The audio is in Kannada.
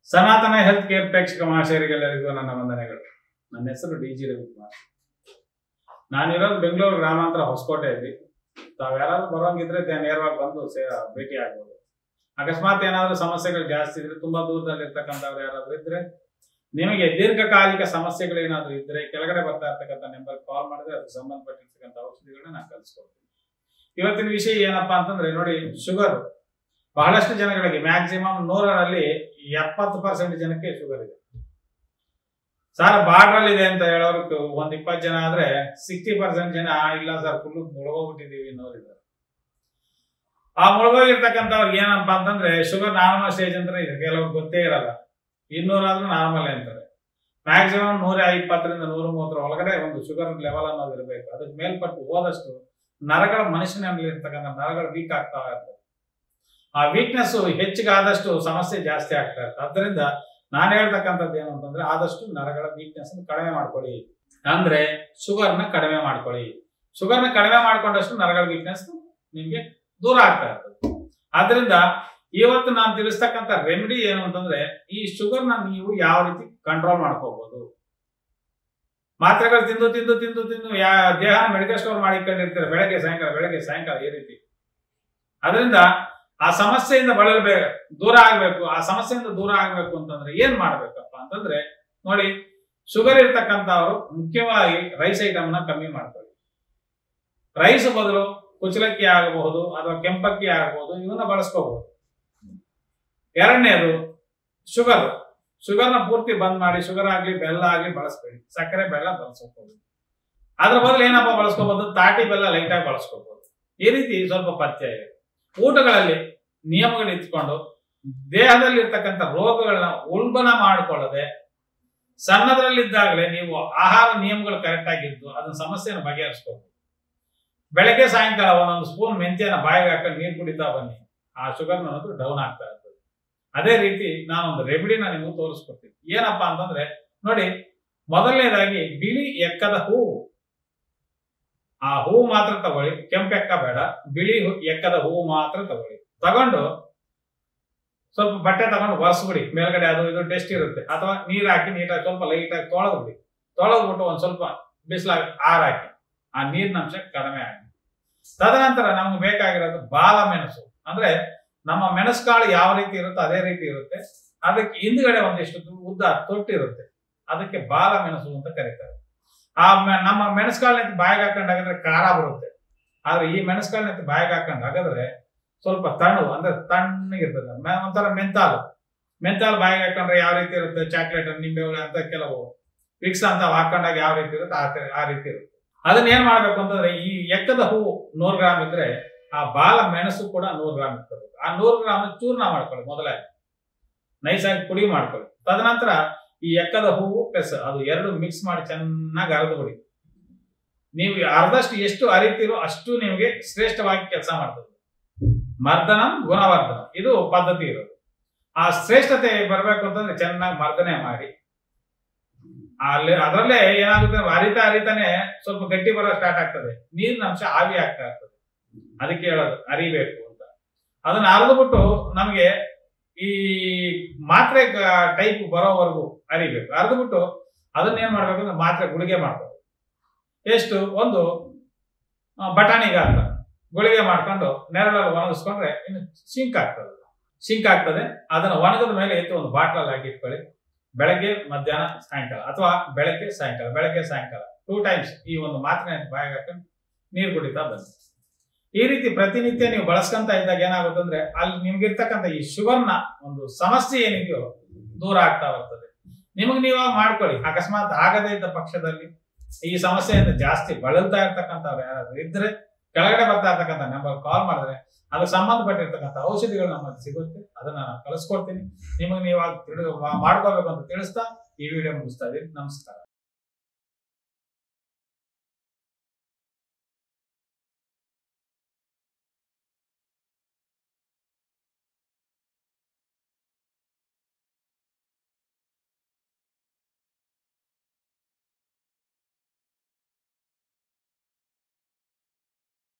ಸನಾತನ ಹೆಲ್ತ್ ಕೇರ್ ಪ್ರೇಕ್ಷಕ ಮಹಾಶಯರಿಗೆಲ್ಲರಿಗೂ ನನ್ನ ವಂದನೆಗಳು ನನ್ನ ಹೆಸರು ಡಿ ಜಿ ರವಿಕುಮಾರ್ ನಾನಿರೋದು ಬೆಂಗಳೂರು ಗ್ರಾಮಾಂತರ ಹೊಸಕೋಟೆಯಲ್ಲಿ ತಾವು ಯಾರಾದ್ರೂ ಬರೋಂಗಿದ್ರೆ ತೆ- ನೇರವಾಗಿ ಬಂದು ಸೇ ಭೇಟಿ ಆಗ್ಬೋದು ಅಕಸ್ಮಾತ್ ಏನಾದರೂ ಸಮಸ್ಯೆಗಳು ಜಾಸ್ತಿ ಇದ್ರೆ ತುಂಬಾ ದೂರದಲ್ಲಿ ಇರ್ತಕ್ಕಂಥವ್ರು ಯಾರಾದ್ರೂ ಇದ್ರೆ ನಿಮಗೆ ದೀರ್ಘಕಾಲಿಕ ಸಮಸ್ಯೆಗಳು ಏನಾದರೂ ಇದ್ರೆ ಕೆಳಗಡೆ ಬರ್ತಾ ಇರ್ತಕ್ಕಂಥ ನಂಬರ್ ಕಾಲ್ ಮಾಡಿದ್ರೆ ಅದಕ್ಕೆ ಸಂಬಂಧಪಟ್ಟಿರ್ತಕ್ಕಂಥ ಔಷಧಿಗಳನ್ನ ನಾನು ಕಲಿಸ್ಕೊಡ್ತೀನಿ ಇವತ್ತಿನ ವಿಷಯ ಏನಪ್ಪಾ ಅಂತಂದ್ರೆ ನೋಡಿ ಶುಗರ್ ಬಹಳಷ್ಟು ಜನಗಳಿಗೆ ಮ್ಯಾಕ್ಸಿಮಮ್ ನೂರರಲ್ಲಿ ಎಪ್ಪತ್ತು ಪರ್ಸೆಂಟ್ ಜನಕ್ಕೆ ಶುಗರ್ ಇದೆ ಸರ್ ಬಾರ್ಡ್ರಲ್ ಇದೆ ಅಂತ ಹೇಳೋರು ಒಂದ್ ಇಪ್ಪತ್ತು ಜನ ಆದ್ರೆ ಸಿಕ್ಸ್ಟಿ ಪರ್ಸೆಂಟ್ ಜನ "ಆ, ಇಲ್ಲ ಸರ್ ಫುಲ್ ಮುಳುಗೋಗ್ಬಿಟ್ಟಿದೀವಿ ಅನ್ನೋರಿದ್ದಾರೆ ಆ ಮುಳುಗೋಗಿರ್ತಕ್ಕಂಥವ್ರಿಗೆ ಏನಪ್ಪಾ ಅಂತಂದ್ರೆ ಶುಗರ್ ನಾರ್ಮಲ್ ಸ್ಟೇಜ್ ಅಂತ ಇದೆ ಕೆಲವ್ರಿಗೆ ಗೊತ್ತೇ ಇರಲ್ಲ ಇನ್ನೂರಾದ್ರೂ ನಾರ್ಮಲ್ ಅಂತಾರೆ ಮ್ಯಾಕ್ಸಿಮಮ್ ನೂರ ಇಪ್ಪತ್ತರಿಂದ ನೂರ ಮೂವತ್ತರ ಒಳಗಡೆ ಒಂದು ಶುಗರ್ ಲೆವೆಲ್ ಅನ್ನೋದು ಇರಬೇಕು ಅದಕ್ಕೆ ಮೇಲ್ಪಟ್ಟು ಹೋದಷ್ಟು ನರಗಳ ಮನುಷ್ಯನಲ್ಲಿ ಇರ್ತಕ್ಕಂಥ ನರಗಳು ವೀಕ್ ಆಗ್ತಾ ಇರ್ತವೆ ಆ ವೀಕ್ನೆಸ್ ಹೆಚ್ಚಿಗಾದಷ್ಟು ಸಮಸ್ಯೆ ಜಾಸ್ತಿ ಆಗ್ತಾ ಇರ್ತದೆ ಅದರಿಂದ ನಾನು ಹೇಳ್ತಕ್ಕಂಥದ್ದು ಏನು ಅಂತಂದ್ರೆ ಆದಷ್ಟು ನರಗಳ ವೀಕ್ನೆಸ್ ಕಡಿಮೆ ಮಾಡ್ಕೊಳ್ಳಿ ಅಂದ್ರೆ ಶುಗರ್ನ ಕಡಿಮೆ ಮಾಡ್ಕೊಳ್ಳಿ ಶುಗರ್ನ ಕಡಿಮೆ ಮಾಡ್ಕೊಂಡಷ್ಟು ನರಗಳ ವೀಕ್ನೆಸ್ ನಿಮ್ಗೆ ದೂರ ಆಗ್ತಾ ಇರ್ತದೆ ಆದ್ರಿಂದ ಇವತ್ತು ನಾನು ತಿಳಿಸ್ತಕ್ಕಂಥ ರೆಮಿಡಿ ಏನು ಅಂತಂದ್ರೆ ಈ ಶುಗರ್ನ ನೀವು ಯಾವ ರೀತಿ ಕಂಟ್ರೋಲ್ ಮಾಡ್ಕೋಬಹುದು ಮಾತ್ರೆಗಳು ತಿಂದು ತಿಂದು ತಿಂದು ತಿಂದು ಯಾ ದೇಹನ ಮೆಡಿಕಲ್ ಸ್ಟೋರ್ ಮಾಡಿ ಇಟ್ಕೊಂಡಿರ್ತಾರೆ ಬೆಳಗ್ಗೆ ಸಾಯಂಕಾಲ ಬೆಳಗ್ಗೆ ಸಾಯಂಕಾಲ ಈ ರೀತಿ ಅದರಿಂದ ಆ ಸಮಸ್ಯೆಯಿಂದ ಬಳಲ್ಬೇಕು ದೂರ ಆಗ್ಬೇಕು ಆ ಸಮಸ್ಯೆಯಿಂದ ದೂರ ಆಗ್ಬೇಕು ಅಂತಂದ್ರೆ ಏನ್ ಮಾಡ್ಬೇಕಪ್ಪ ಅಂತಂದ್ರೆ ನೋಡಿ ಶುಗರ್ ಇರ್ತಕ್ಕಂಥವ್ರು ಮುಖ್ಯವಾಗಿ ರೈಸ್ ಐಟಮ್ನ ಕಮ್ಮಿ ಮಾಡ್ಕೊಳ್ಳಿ ರೈಸ್ ಬದಲು ಕುಚಲಕ್ಕಿ ಆಗಬಹುದು ಅಥವಾ ಕೆಂಪಕ್ಕಿ ಆಗಬಹುದು ಇವನ್ನ ಬಳಸ್ಕೋಬಹುದು ಎರಡನೇದು ಶುಗರ್ ಶುಗರ್ನ ಪೂರ್ತಿ ಬಂದ್ ಮಾಡಿ ಶುಗರ್ ಆಗ್ಲಿ ಬೆಲ್ಲ ಆಗ್ಲಿ ಬಳಸ್ಬೇಡಿ ಸಕ್ಕರೆ ಬೆಲ್ಲ ಬಳಸ್ಕೋಬಹುದು ಅದ್ರ ಬದಲು ಏನಪ್ಪ ಬಳಸ್ಕೋಬಹುದು ತಾಟಿ ಬೆಲ್ಲ ಲೈಟಾಗಿ ಬಳಸ್ಕೋಬಹುದು ಈ ರೀತಿ ಸ್ವಲ್ಪ ಪಥ್ಯ ಇದೆ ಊಟಗಳಲ್ಲಿ ನಿಯಮಗಳು ಇಟ್ಕೊಂಡು ದೇಹದಲ್ಲಿ ಇರ್ತಕ್ಕಂಥ ರೋಗಗಳನ್ನ ಉಲ್ಬಣ ಮಾಡಿಕೊಳ್ಳದೆ ಸಣ್ಣದ್ರಲ್ಲಿದ್ದಾಗಲೇ ನೀವು ಆಹಾರ ನಿಯಮಗಳು ಕರೆಕ್ಟ್ ಆಗಿದ್ದು ಅದನ್ನ ಸಮಸ್ಯೆನ ಬಗೆಹರಿಸ್ಕೋಬಹುದು ಬೆಳಗ್ಗೆ ಸಾಯಂಕಾಲ ಒಂದೊಂದು ಸ್ಪೂನ್ ಮೆಂತ್ಯನ ಬಾಯಿಗೆ ಹಾಕೊಂಡು ನೀರು ಕುಡಿತಾ ಬನ್ನಿ ಆ ಶುಗರ್ ಅನ್ನೋದು ಡೌನ್ ಆಗ್ತಾ ಇರ್ತದೆ ಅದೇ ರೀತಿ ನಾನೊಂದು ರೆಮಿಡಿನ ನಿಮಗೆ ತೋರಿಸ್ಕೊಡ್ತೀನಿ ಏನಪ್ಪಾ ಅಂತಂದ್ರೆ ನೋಡಿ ಮೊದಲನೇದಾಗಿ ಬಿಳಿ ಎಕ್ಕದ ಹೂವು ಆ ಹೂವು ಮಾತ್ರ ತಗೊಳ್ಳಿ ಕೆಂಪೆಕ್ಕ ಬೇಡ ಬಿಳಿ ಹೂ- ಎಕ್ಕದ ಹೂವು ಮಾತ್ರ ತಗೊಳ್ಳಿ ತಗೊಂಡು ಸ್ವಲ್ಪ ಬಟ್ಟೆ ತಗೊಂಡು ಒರೆಸ್ಬಿಡಿ ಮೇಲ್ಗಡೆ ಅದು ಇದು ಟೆಸ್ಟ್ ಇರುತ್ತೆ ಅಥವಾ ನೀರ್ ಹಾಕಿ ನೀಟಾಗಿ ಸ್ವಲ್ಪ ಲೈಟ್ ಆಗಿ ತೊಳೆದ್ಬಿಡಿ ತೊಳೆದ್ಬಿಟ್ಟು ಒಂದ್ ಸ್ವಲ್ಪ ಬಿಸಿಲಾಗಿ ಆರಾಕಿ ಆ ನೀರಿನ ಅಂಶ ಕಡಿಮೆ ಆಗಿ ತದನಂತರ ನಮ್ಗೆ ಬೇಕಾಗಿರೋದು ಬಾಲ ಮೆಣಸು ಅಂದ್ರೆ ನಮ್ಮ ಮೆಣಸು ಕಾಳು ಯಾವ ರೀತಿ ಇರುತ್ತೋ ಅದೇ ರೀತಿ ಇರುತ್ತೆ ಅದಕ್ಕೆ ಹಿಂದ್ಗಡೆ ಒಂದಿಷ್ಟು ಉದ್ದ ತೊಟ್ಟಿರುತ್ತೆ ಅದಕ್ಕೆ ಬಾಲ ಮೆಣಸು ಅಂತ ಕರೀತಾರೆ ಆ ಮೆ- ನಮ್ಮ ಮೆಣಸುಕಾಳನ್ನ ಬಾಯಿಗೆ ಹಾಕೊಂಡು ಹಾಕಿದ್ರೆ ಖಾರ ಬರುತ್ತೆ ಆದ್ರೆ ಈ ಮೆಣಸುಕಾಳನ್ನ ಬಾಯಿಗೆ ಹಾಕೊಂಡು ಹಾಕಿದ್ರೆ ಸ್ವಲ್ಪ ತಣ್ಣು ಅಂದ್ರೆ ತಣ್ಣಗಿರ್ತದೆ ಮೆ- ಒಂಥರ ಮೆಂತಾಲು ಮೆಂತಾಲ್ ಬಾಯಿಗೆ ಹಾಕೊಂಡ್ರೆ ಯಾವ ರೀತಿ ಇರುತ್ತೆ ಚಾಕ್ಲೇಟ್ ನಿಂಬೆ ಹುಳಿ ಅಂತ ಕೆಲವು ವಿಕ್ಸ್ ಅಂತ ಹಾಕೊಂಡಾಗ ಯಾವ ರೀತಿ ಇರುತ್ತೆ ಆ ತರ- ಆ ರೀತಿ ಇರುತ್ತೆ ಅದನ್ನ ಏನ್ ಮಾಡ್ಬೇಕು ಅಂತಂದ್ರೆ ಈ ಎಕ್ಕದ ಹೂವು ನೂರು ಗ್ರಾಮ್ ಇದ್ರೆ ಆ ಬಾಲ ಮೆಣಸು ಕೂಡ ನೂರು ಗ್ರಾಮ್ ಇರ್ತದೆ ಆ ನೂರು ಗ್ರಾಮ್ ಚೂರ್ಣ ಮಾಡ್ಕೊಳ್ಳಿ ಮೊದಲೇ ನೈಸಾಗಿ ಪುಡಿ ಮಾಡ್ಕೊಳ್ಳಿ ತದನಂತರ ಈ ಎಕ್ಕದ ಹೂವು ಪ್ಲಸ್ ಅದು ಎರಡು ಮಿಕ್ಸ್ ಮಾಡಿ ಚೆನ್ನಾಗಿ ಅರೆದು ಬಿಡಿ ನೀವು ಅರ್ಧಷ್ಟು ಎಷ್ಟು ಅರಿತೀರೋ ಅಷ್ಟು ನಿಮಗೆ ಶ್ರೇಷ್ಠವಾಗಿ ಕೆಲಸ ಮಾಡ್ತದೆ ಮರ್ದನ ಗುಣವರ್ಧನ ಇದು ಪದ್ಧತಿ ಇರೋದು ಆ ಶ್ರೇಷ್ಠತೆ ಬರಬೇಕು ಅಂತಂದ್ರೆ ಚೆನ್ನಾಗಿ ಮರ್ದನೆ ಮಾಡಿ ಅಲ್ಲಿ ಅದರಲ್ಲೇ ಏನಾಗುತ್ತೆ ಅಂದ್ರೆ ಅರಿತಾ ಅರಿತಾನೆ ಸ್ವಲ್ಪ ಗಟ್ಟಿ ಬರೋ ಸ್ಟಾರ್ಟ್ ಆಗ್ತದೆ ನೀರಿನ ಅಂಶ ಆವಿ ಆಗ್ತಾ ಇರ್ತದೆ ಅದಕ್ಕೆ ಹೇಳೋದು ಅರಿಬೇಕು ಅಂತ ಅದನ್ನ ಅರೆದ್ಬಿಟ್ಟು ನಮಗೆ ಈ ಮಾತ್ರೆ ಟೈಪ್ ಬರೋವರೆಗೂ ಅರಿಬೇಕು ಅರೆದ್ಬಿಟ್ಟು ಅದನ್ನ ಏನ್ ಮಾಡ್ಬೇಕು ಅಂದ್ರೆ ಮಾತ್ರೆ ಗುಳಿಗೆ ಮಾಡ್ಬೇಕು ಎಷ್ಟು ಒಂದು ಆ, ಬಟಾಣಿ ಗಾತ್ರ ಗುಳಿಗೆ ಮಾಡ್ಕೊಂಡು ನೆರಳಲ್ಲಿ ಒಣಗಿಸ್ಕೊಂಡ್ರೆ ಇನ್ನು ಸಿಂಕ್ ಆಗ್ತದೆ ಸಿಂಕ್ ಆಗ್ತದೆ ಅದನ್ನ ಒಣಗದ ಮೇಲೆ ಎತ್ತು ಒಂದು ಬಾಟ್ಲಲ್ಲಿ ಹಾಕಿ ಇಟ್ಕೊಳ್ಳಿ ಬೆಳಗ್ಗೆ ಮಧ್ಯಾಹ್ನ ಸಾಯಂಕಾಲ ಅಥವಾ ಬೆಳಗ್ಗೆ ಸಾಯಂಕಾಲ ಬೆಳಗ್ಗೆ ಸಾಯಂಕಾಲ ಟೂ ಟೈಮ್ಸ್ ಈ ಒಂದು ಮಾತ್ರೆ ಬಾಯಿಗೆ ಹಾಕೊಂಡು ನೀರು ಕುಡಿತಾ ಬನ್ನಿ ಈ ರೀತಿ ಪ್ರತಿನಿತ್ಯ ನೀವು ಬಳಸ್ಕೊಂತ ಇದ್ದಾಗ ಏನಾಗುತ್ತೆ ಅಂದ್ರೆ ಅಲ್ಲಿ ನಿಮ್ಗಿರ್ತಕ್ಕಂಥ ಈ ಶುಗರ್ನ ಒಂದು ಸಮಸ್ಯೆ ಏನಿದೆಯೋ ದೂರ ಆಗ್ತಾ ಬರ್ತದೆ ನಿಮಗೆ ನೀವಾಗ ಮಾಡ್ಕೊಳ್ಳಿ ಅಕಸ್ಮಾತ್ ಆಗದೇ ಇದ್ದ ಪಕ್ಷದಲ್ಲಿ ಈ ಸಮಸ್ಯೆಯಿಂದ ಜಾಸ್ತಿ ಬಳಲ್ತಾ ಇರ್ತಕ್ಕಂಥವ್ರು ಯಾರಾದ್ರೂ ಇದ್ರೆ ಕೆಳಗಡೆ ಬರ್ತಾ ಇರ್ತಕ್ಕಂಥ ನಂಬರ್ ಕಾಲ್ ಮಾಡಿದ್ರೆ ಅದಕ್ಕೆ ಸಂಬಂಧಪಟ್ಟಿರ್ತಕ್ಕಂಥ ಔಷಧಿಗಳು ನಮ್ಮಲ್ಲಿ ಸಿಗುತ್ತೆ ಅದನ್ನ ನಾನು ಕಳಿಸ್ಕೊಡ್ತೀನಿ ನಿಮಗೆ ನೀವಾಗ ತಿಳಿ ಮಾಡ್ಕೋಬೇಕು ಅಂತ ತಿಳಿಸ್ತಾ ಈ ವಿಡಿಯೋ ಮುಗಿಸ್ತಾ ಇದೀನಿ ನಮಸ್ಕಾರ